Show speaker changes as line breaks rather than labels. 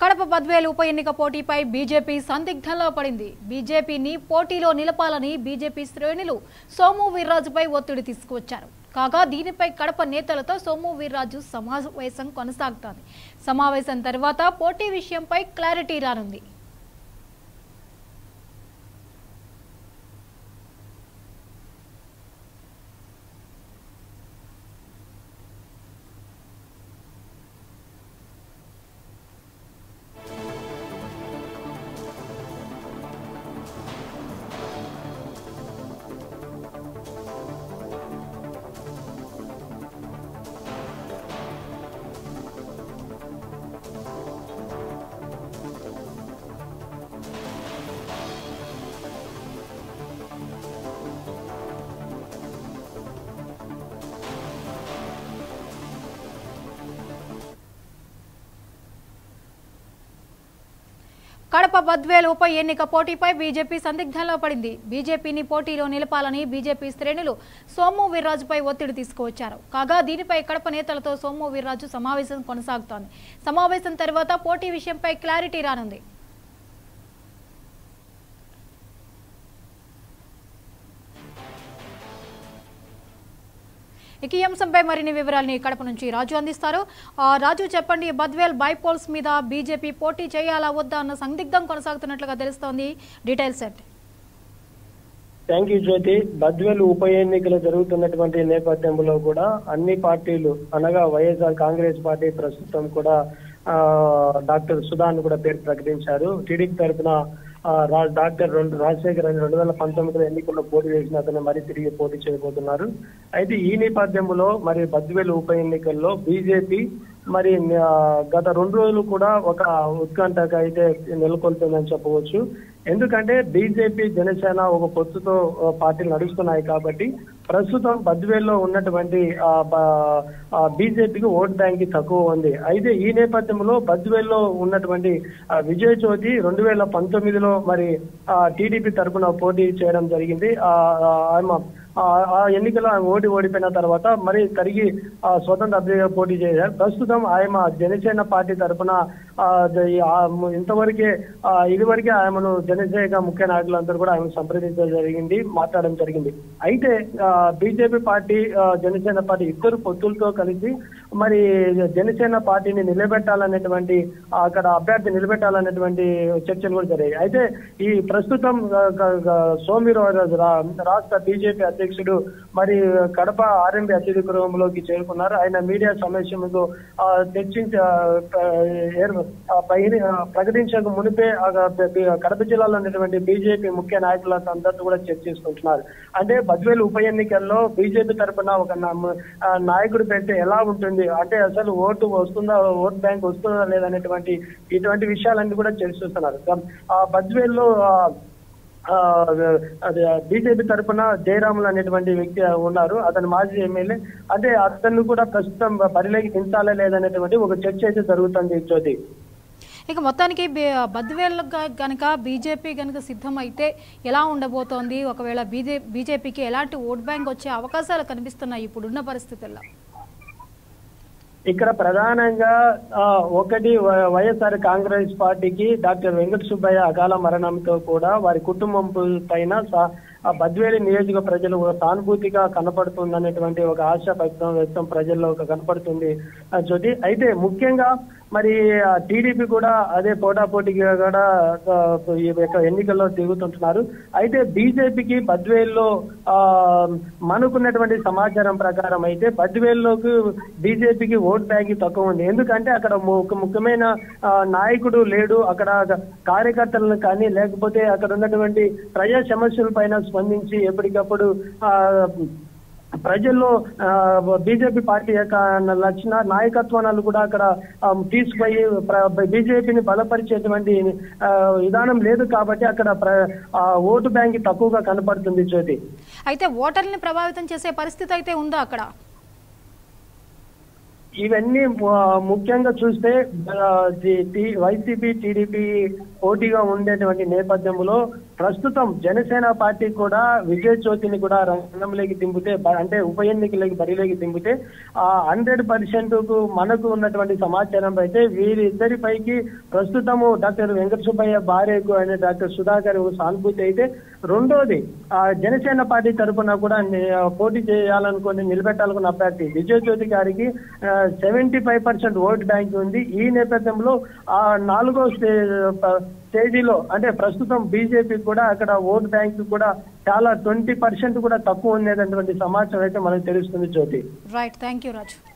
కడప బద్వేలు ఉప ఎన్నిక పోటీపై బీజేపీ సందిగ్ధంలో పడింది బీజేపీని పోటీలో నిలపాలని బీజేపీ శ్రేణులు సోము వీర్రాజుపై ఒత్తిడి తీసుకువచ్చారు కాగా దీనిపై కడప నేతలతో సోము వీర్రాజు సమావేశం కొనసాగుతోంది సమావేశం తర్వాత పోటీ విషయంపై క్లారిటీ రానుంది కడప బద్వేల్ ఉప ఎన్నిక పోటీపై బీజేపీ సందిగ్ధంలో పడింది బీజేపీని పోటీలో నిలపాలని బీజేపీ శ్రేణులు సోము వీర్రాజుపై ఒత్తిడి తీసుకువచ్చారు కాగా దీనిపై కడప నేతలతో సోము వీర్రాజు సమావేశం కొనసాగుతోంది సమావేశం తర్వాత పోటీ విషయంపై క్లారిటీ రానుంది ఇక ఈ అంశంపై మరిన్ని వివరాలని కడప నుంచి రాజు అందిస్తారు ఆ, రాజు చెప్పండి బద్వేల్ బైపోల్స్ మీద బీజేపీ పోటీ చేయాలా వద్దా అన్న సందిగ్ధం కొనసాగుతున్నట్లుగా తెలుస్తోంది details set
thank you Jyothi Badvel ఉప ఎన్నికలు జరుగుతున్నటువంటి నేపథ్యంలో కూడా అన్ని పార్టీలు అనగా వైఎస్ఆర్ కాంగ్రెస్ పార్టీ ప్రస్తుతం కూడా ఆ, డాక్టర్ సుధాన్ కూడా పేరు ప్రకటించారు టీడీపీ తరఫున ఆ, రా- డాక్టర్ రెండు రాజశేఖర్ అని రెండు వేల పంతొమ్మిదిలో ఎన్నికల్లో పోటీ చేసిన అతను మరి తిరిగి పోటీ చేయబోతున్నారు అయితే ఈ నేపథ్యంలో మరి బద్వేలు ఉప ఎన్నికల్లో బీజేపీ మరి ఆ, గత రెండు రోజులు కూడా ఒక ఉత్కంఠగా అయితే నెలకొల్పిందని చెప్పవచ్చు ఎందుకంటే బీజేపీ జనసేన ఒక పొత్తుతో ఆ, పార్టీలు నడుస్తున్నాయి కాబట్టి ప్రస్తుతం బద్వేల్లో ఉన్నటువంటి ఆ, బ- ఆ, బీజేపీకి ఓట్ బ్యాంక్ తక్కువ ఉంది అయితే ఈ నేపథ్యంలో బద్వేల్లో ఉన్నటువంటి ఆ, విజయ్ చౌదరి రెండు వేల పంతొమ్మిదిలో మరి ఆ, టీడీపీ తరఫున పోటీ చేయడం జరిగింది ఆ, ఆ, ఆమె ఆ ఆ ఎన్నికల్లో ఆమె ఓడి ఓడిపోయిన తర్వాత మరి తిరిగి ఆ, స్వతంత్ర అభ్యర్థిగా పోటీ చేశారు ప్రస్తుతం ఆయన జనసేన పార్టీ తరఫున ఆ, ద- ఈ ఆ ము- ఇంతవరకే ఆ, ఇదివరకే ఆయనను జనసేన ముఖ్య నాయకులందరూ కూడా ఆయన సంప్రదించడం జరిగింది మాట్లాడడం జరిగింది అయితే బీజేపీ పార్టీ ఆ, జనసేన పార్టీ ఇద్దరు పొత్తులతో కలిసి మరి జనసేన పార్టీని నిలబెట్టాలనేటువంటి ఆ, అక్కడ అభ్యర్థి నిలబెట్టాలనేటువంటి చర్చలు కూడా జరిగాయి అయితే ఈ ప్రస్తుతం ఆ, గ- గ- సోమిరాజు రా- రాష్ట్ర బీజేపీ అధ్యక్షుడు మరి కడప ఆర్ఎంపీ అతిథి గృహంలోకి చేరుకున్నారు ఆయన మీడియా సమావేశంలో ఆ, చర్చించ ఆ, ఏర్- ఆ, పై- ఆ, ప్రకటించక మునిపే ఆ, బ- బ- కడప జిల్లాలో ఉన్నటువంటి బీజేపీ ముఖ్య నాయకులతో అందరితో కూడా చర్చించుకుంటున్నారు అంటే బద్వేలు ఉప ఎన్నికల్లో బీజేపీ తరఫున ఒక నా- ఆ, నాయకుడు పెడితే ఎలా ఉంటుంది అంటే అసలు ఓటు వస్తుందా ఓట్ బ్యాంక్ వస్తుందా లేదనేటువంటి ఇటువంటి విషయాలన్నీ కూడా చర్చిస్తున్నారు ఆ బద్వేల్లో ఆ, ఆ, అది బీజేపీ తరఫున జయరాములు అనేటువంటి వ్యక్తి ఉన్నారు అతను మాజీ ఎమ్మెల్యే అంటే అతన్ని కూడా ప్రస్తుతం బరిలోకి దించాలా లేదనేటువంటి ఒక చర్చ అయితే జరుగుతుంది జ్యోతి
ఇక మొత్తానికి బి- బద్వేల్ గ- గనక బీజేపీ గనక సిద్ధమైతే ఎలా ఉండబోతోంది ఒకవేళ బీజే బీజేపీకి ఎలాంటి ఓట్ బ్యాంక్ వచ్చే అవకాశాలు కనిపిస్తున్నాయి ఇప్పుడున్న పరిస్థితుల్లో
ఇక్కడ ప్రధానంగా ఆ, ఒకటి వ- వైఎస్ఆర్ కాంగ్రెస్ పార్టీకి డాక్టర్ వెంకట సుబ్బయ్య అకాల మరణంతో కూడా వారి కుటుంబం పైన సా- ఆ బద్వేలి నియోజక ప్రజలు ఒక సానుభూతిగా కనపడుతుంది అనేటువంటి ఒక ఆశ వ్యక్తం వ్యక్తం ప్రజల్లో ఒక కనపడుతుంది ఆ, జ్యోతి అయితే ముఖ్యంగా మరి టీడీపీ కూడా అదే పోటాపోటీగా కూడా ఆ, ఈ యొక్క ఎన్నికల్లో దిగుతుంటున్నారు అయితే బీజేపీకి బద్వేల్లో ఆ, మనకున్నటువంటి సమాచారం ప్రకారం అయితే బద్వేల్లోకి బీజేపీకి ఓట్ బ్యాంక్ తక్కువ ఉంది ఎందుకంటే అక్కడ ము- ఒక ముఖ్యమైన ఆ, నాయకుడు లేడు అక్కడ కార్యకర్తలను కానీ లేకపోతే అక్కడ ఉన్నటువంటి ప్రజా సమస్యల పైన స్పందించి ఎప్పటికప్పుడు ఆ, ప్రజల్లో బీజేపీ పార్టీ యొక్క లక్షణ నాయకత్వాలు కూడా అక్కడ ఆ, తీసుకుపోయి బీజేపీని బలపరిచేటువంటి ఆ, విధానం లేదు కాబట్టి అక్కడ ప్ర- ఆ, ఓటు బ్యాంక్ తక్కువగా కనపడుతుంది జ్యోతి
అయితే ఓటర్ని ప్రభావితం చేసే పరిస్థితి అయితే ఉందా అక్కడ
ఇవన్నీ ఆ, ముఖ్యంగా చూస్తే ఆ, ది- టి- వైసీపీ టీడీపీ పోటీగా ఉండేటువంటి నేపథ్యంలో ప్రస్తుతం జనసేన పార్టీ కూడా విజయ్ చౌతిని కూడా రంగంలోకి దింపితే బ- అంటే ఉప ఎన్నికలకి బరిలోకి దింపితే ఆ హండ్రెడ్ పర్సెంట్ కు మనకు ఉన్నటువంటి సమాచారం అయితే వీరిద్దరి పైకి ప్రస్తుతము డాక్టర్ వెంకట సుబ్బయ్య భార్యకు అనే డాక్టర్ సుధాకర్ సానుభూతి అయితే రెండోది ఆ జనసేన పార్టీ తరఫున కూడా ని- పోటీ చేయాలనుకుని నిలబెట్టాలనుకున్న అభ్యర్థి విజయ్ జ్యోతి గారికి seventy five percent vote bank ఉంది ఈ నేపథ్యంలో ఆ నాలుగో స్టే ప- స్టేజీలో అంటే ప్రస్తుతం బీజేపీ కూడా అక్కడ ఓట్ బ్యాంక్ కూడా చాలా ట్వంటీ పర్సెంట్ కూడా తక్కువ ఉండేటటువంటి సమాచారం అయితే మనకు తెలుస్తుంది Jyothi
right thank you Raju